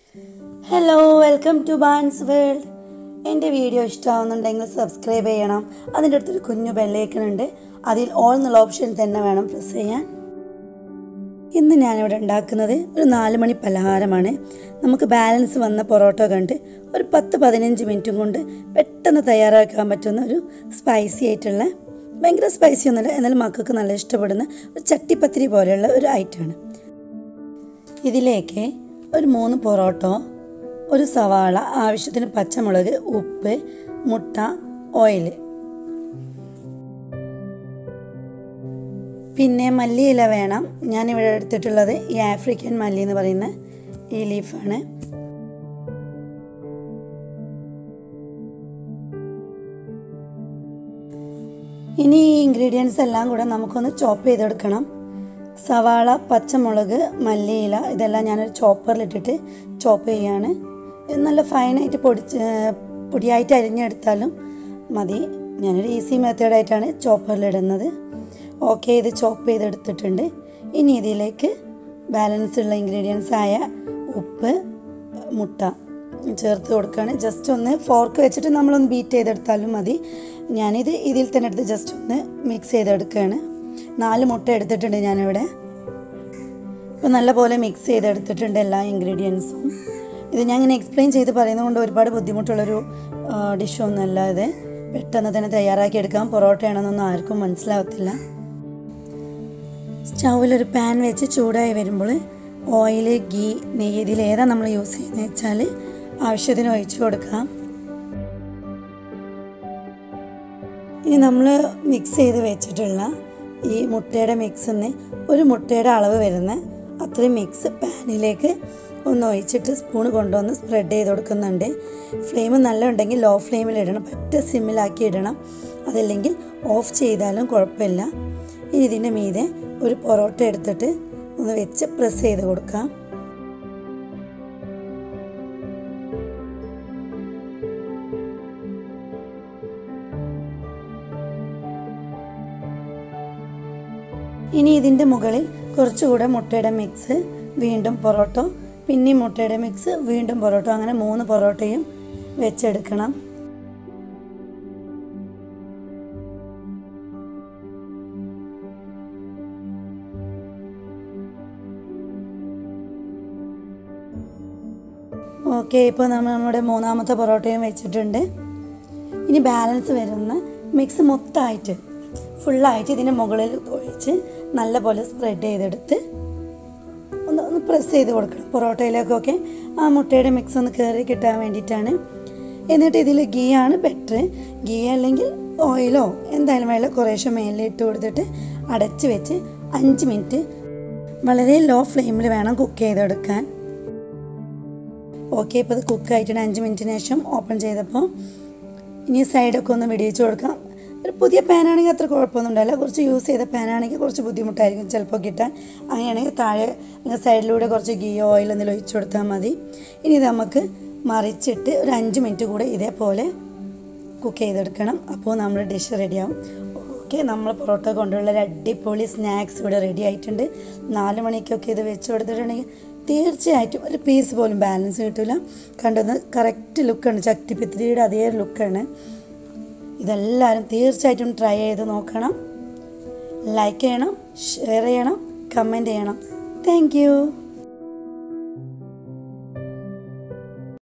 hello welcome to ബാൻസ് world എൻ്റെ video ഇഷ്ടമാവുന്നുണ്ടെങ്കിൽ സബ്സ്ക്രൈബ് ചെയ്യണം അതിൻ്റെ അടുത്തൊരു കുഞ്ഞു ബെല്ലേക്കനുണ്ട് അതിൽ ഓൾ എന്നുള്ള ഓപ്ഷൻ തന്നെ വേണം പ്രസ് ചെയ്യാൻ ഇന്ന് ഞാനിവിടെ ഉണ്ടാക്കുന്നത് ഒരു നാല് മണി പലഹാരമാണ് നമുക്ക് ബാലൻസ് വന്ന പൊറോട്ട കണ്ട് ഒരു പത്ത് പതിനഞ്ച് മിനിറ്റും കൊണ്ട് പെട്ടെന്ന് തയ്യാറാക്കാൻ പറ്റുന്ന ഒരു സ്പൈസി ആയിട്ടുള്ള ഭയങ്കര സ്പൈസി ഒന്നുമില്ല എന്നാലും മക്കൾക്ക് നല്ല ഇഷ്ടപ്പെടുന്ന ഒരു ചട്ടിപ്പത്തിരി പോലെയുള്ള ഒരു ഐറ്റമാണ് ഇതിലേക്ക് ഒരു മൂന്ന് പൊറോട്ടോ ഒരു സവാള ആവശ്യത്തിന് പച്ചമുളക് ഉപ്പ് മുട്ട ഓയിൽ പിന്നെ മല്ലിയില വേണം ഞാനിവിടെ എടുത്തിട്ടുള്ളത് ഈ ആഫ്രിക്കൻ മല്ലി എന്ന് പറയുന്ന ഈ ലീഫാണ് ഇനി ഈ ഇൻഗ്രീഡിയൻസ് എല്ലാം കൂടെ നമുക്കൊന്ന് ചോപ്പ് ചെയ്തെടുക്കണം സവാള പച്ചമുളക് മല്ലിയില ഇതെല്ലാം ഞാനൊരു ചോപ്പറിലിട്ടിട്ട് ചോപ്പ് ചെയ്യാണ് ഇത് നല്ല ഫൈനായിട്ട് പൊടിച്ച് പൊടിയായിട്ട് അരിഞ്ഞെടുത്താലും മതി ഞാനൊരു ഈസി മെത്തേഡായിട്ടാണ് ചോപ്പറിലിടുന്നത് ഓക്കെ ഇത് ചോപ്പ് ചെയ്തെടുത്തിട്ടുണ്ട് ഇനി ഇതിലേക്ക് ബാലൻസ് ഉള്ള ഇൻഗ്രീഡിയൻസ് ആയ ഉപ്പ് മുട്ട ചേർത്ത് കൊടുക്കുകയാണ് ജസ്റ്റ് ഒന്ന് ഫോർക്ക് വെച്ചിട്ട് നമ്മളൊന്ന് ബീറ്റ് ചെയ്തെടുത്താലും മതി ഞാനിത് ഇതിൽ തന്നെ എടുത്ത് ജസ്റ്റ് ഒന്ന് മിക്സ് ചെയ്തെടുക്കുകയാണ് നാല് മുട്ട എടുത്തിട്ടുണ്ട് ഞാനിവിടെ ഇപ്പോൾ നല്ലപോലെ മിക്സ് ചെയ്തെടുത്തിട്ടുണ്ട് എല്ലാ ഇൻഗ്രീഡിയൻസും ഇത് ഞാൻ ഇങ്ങനെ എക്സ്പ്ലെയിൻ ചെയ്ത് പറയുന്നതുകൊണ്ട് ഒരുപാട് ബുദ്ധിമുട്ടുള്ളൊരു ഡിഷൊന്നുമല്ല ഇത് പെട്ടെന്ന് തന്നെ തയ്യാറാക്കി എടുക്കാം പൊറോട്ടയാണെന്നൊന്നും ആർക്കും മനസ്സിലാവത്തില്ല സ്റ്റൗവിലൊരു പാൻ വെച്ച് ചൂടായി വരുമ്പോൾ ഓയിൽ ഗീ നെയ്യ് ഇതിൽ ഏതാ നമ്മൾ യൂസ് ചെയ്യുന്നത് വെച്ചാൽ ആവശ്യത്തിന് ഒഴിച്ചു കൊടുക്കാം ഇനി നമ്മൾ മിക്സ് ചെയ്ത് വെച്ചിട്ടുള്ള ഈ മുട്ടയുടെ മിക്സിന്ന് ഒരു മുട്ടയുടെ അളവ് വരുന്ന അത്രയും മിക്സ് പാനിലേക്ക് ഒന്ന് ഒഴിച്ചിട്ട് സ്പൂൺ കൊണ്ടുവന്ന് സ്പ്രെഡ് ചെയ്ത് കൊടുക്കുന്നുണ്ട് ഫ്ലെയിം നല്ല ഉണ്ടെങ്കിൽ ലോ ഫ്ലെയിമിൽ ഇടണം പറ്റ സിമ്മിലാക്കി ഇടണം അതല്ലെങ്കിൽ ഓഫ് ചെയ്താലും കുഴപ്പമില്ല ഇനി ഇതിൻ്റെ മീതെ ഒരു പൊറോട്ട എടുത്തിട്ട് ഒന്ന് വെച്ച് പ്രസ് ചെയ്ത് കൊടുക്കാം ഇനി ഇതിൻ്റെ മുകളിൽ കുറച്ചുകൂടെ മുട്ടയുടെ മിക്സ് വീണ്ടും പൊറോട്ടോ പിന്നെയും മുട്ടയുടെ മിക്സ് വീണ്ടും പൊറോട്ടോ അങ്ങനെ മൂന്ന് പൊറോട്ടയും വെച്ചെടുക്കണം ഓക്കെ ഇപ്പോൾ നമ്മൾ നമ്മുടെ മൂന്നാമത്തെ പൊറോട്ടയും വെച്ചിട്ടുണ്ട് ഇനി ബാലൻസ് വരുന്ന മിക്സ് മൊത്തമായിട്ട് ഫുള്ളായിട്ട് ഇതിൻ്റെ മുകളിൽ ഒഴിച്ച് നല്ലപോലെ സ്പ്രെഡ് ചെയ്തെടുത്ത് ഒന്ന് ഒന്ന് പ്രസ് ചെയ്ത് കൊടുക്കണം പൊറോട്ടയിലേക്കൊക്കെ ആ മുട്ടയുടെ മിക്സ് ഒന്ന് കയറി കിട്ടാൻ വേണ്ടിയിട്ടാണ് എന്നിട്ട് ഇതിൽ ഗീ ആണ് ബെറ്റർ ഗീ അല്ലെങ്കിൽ ഓയിലോ എന്തായാലും വേണം കുറേശ്ശെ മേലിൽ ഇട്ട് കൊടുത്തിട്ട് അടച്ച് വെച്ച് അഞ്ച് മിനിറ്റ് വളരെ ലോ ഫ്ലെയിമിൽ വേണം കുക്ക് ചെയ്തെടുക്കാൻ ഓക്കെ ഇപ്പോൾ ഇത് കുക്കായിട്ടുണ്ട് അഞ്ച് മിനിറ്റിന് ശേഷം ഓപ്പൺ ചെയ്തപ്പോൾ ഇനി സൈഡൊക്കെ ഒന്ന് വെടിയിച്ച് കൊടുക്കാം ഒരു പുതിയ പാനാണെങ്കിൽ അത്ര കുഴപ്പമൊന്നും ഉണ്ടാവില്ല കുറച്ച് യൂസ് ചെയ്ത പാനാണെങ്കിൽ കുറച്ച് ബുദ്ധിമുട്ടായിരിക്കും ചിലപ്പോൾ കിട്ടാൻ അങ്ങനെയാണെങ്കിൽ താഴെ അല്ലെങ്കിൽ സൈഡിലൂടെ കുറച്ച് ഗീ ഓയിൽ എന്തെങ്കിലും ഒഴിച്ചു കൊടുത്താൽ മതി ഇനി ഇത് നമുക്ക് മറിച്ചിട്ട് ഒരു അഞ്ച് മിനിറ്റ് കൂടെ ഇതേപോലെ കുക്ക് ചെയ്തെടുക്കണം അപ്പോൾ നമ്മുടെ ഡിഷ് റെഡിയാവും ഓക്കെ നമ്മൾ പൊറോട്ട കൊണ്ടുള്ള ഒരു അടിപൊളി സ്നാക്സ് ഇവിടെ റെഡി ആയിട്ടുണ്ട് നാല് മണിക്കൊക്കെ ഇത് വെച്ച് കൊടുത്തിട്ടുണ്ടെങ്കിൽ തീർച്ചയായിട്ടും ഒരു പീസ് പോലും ബാലൻസ് കിട്ടില്ല കണ്ടുവന്ന് കറക്റ്റ് ലുക്കാണ് ചട്ടിപ്പിത്തിരിയുടെ അതേ ലുക്കാണ് ഇതെല്ലാവരും തീർച്ചയായിട്ടും ട്രൈ ചെയ്ത് നോക്കണം ലൈക്ക് ചെയ്യണം ഷെയർ ചെയ്യണം കമൻറ്റ് ചെയ്യണം താങ്ക്